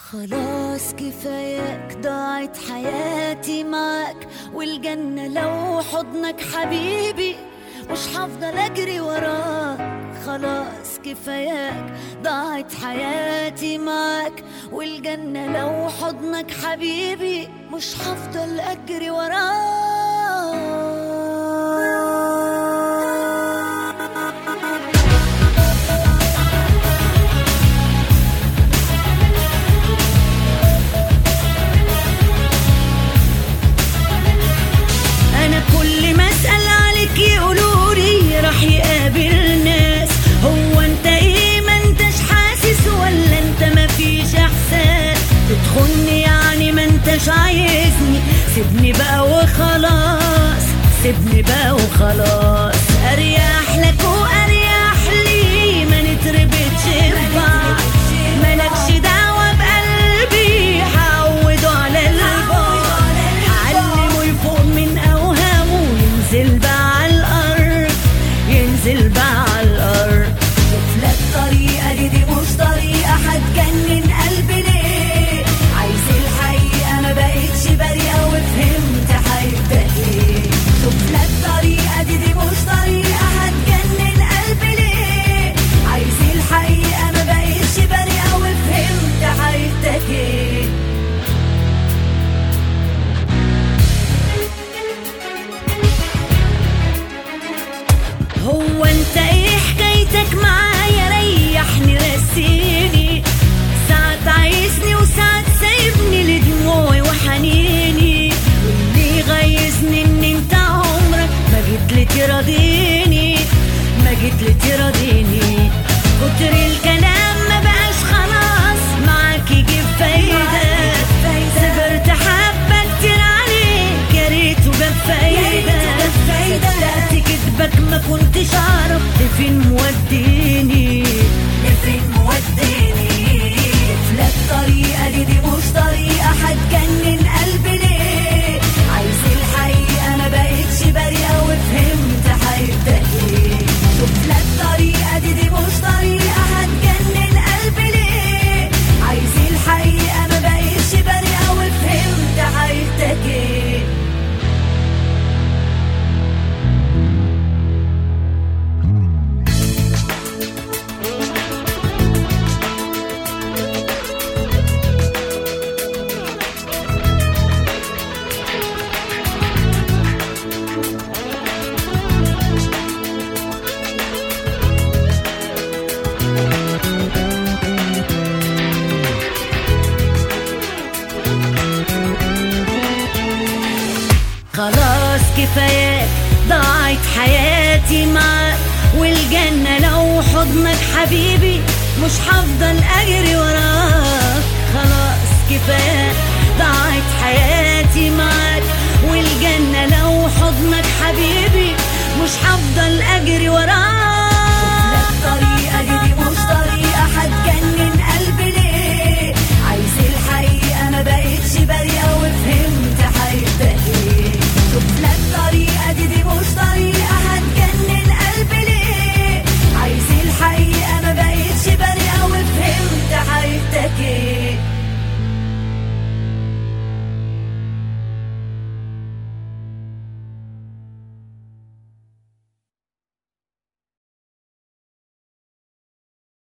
خلاص كفاياك ضاعت حياتي معاك والجنة لو حضنك حبيبي مش هفضل اجري وراك خلاص كفاياك ضاعت حياتي معاك والجنة لو حضنك حبيبي مش هفضل اجري وراك انا كل ما اسال عليك يقولوا لي راح يقابل ناس هو انت ايه ما انتش حاسس ولا انت ما فيش احساس بتخني يعني ما انتش عايزني سيبني بقى وخلاص سيبني بقى وخلاص اريح لك واريح لي ما نتربطش في بعض مالكش دعوه بقلبي هعوده على البعد هعلمه يفوق من اوهامه ينزل بقى على الارض ينزل بقى على الارض شوف لك طريقه دي دي مش طريقه هتجنن قلبي ليه عايز الحقيقه ما بقتش بريئه وفهمت حياتك ايه شوف لك طريقه دي دي مش طريقه هتجنن قلبي ليه عايز الحقيقه ما بقتش بريئه وفهمت حياتك ايه هو انت ايه حكايتك معايا ريحني رسيني ساعات عايزني وساعات سايبني لدموعي وحنيني واللي يغيظني ان انت عمرك ما جيت لي تراضيني ما جيت لي تراضيني كتر الكلام ما بقاش خلاص معاك يجيب فايدة صبرت حبة كتير عليك يا ريته جاب فايدة صدقت كدبك ما كنتش اعرف لفين موديني لفين موديني لا الطريقة دي دي مش طريقة هتجنن قلبي ليه عايز الحقيقة ما بقتش بريئة وفهمت حياتك ايه شوف لا الطريقة دي دي مش طريقة هتجنن قلبي ليه عايز الحقيقة ما بقتش بريئة وفهمت حياتك ايه خلاص كفاياك ضاعت حياتي معاك والجنة لو حضنك حبيبي مش هفضل اجري وراك خلاص كفاياك ضاعت حياتي معاك والجنة لو حضنك حبيبي مش هفضل اجري وراك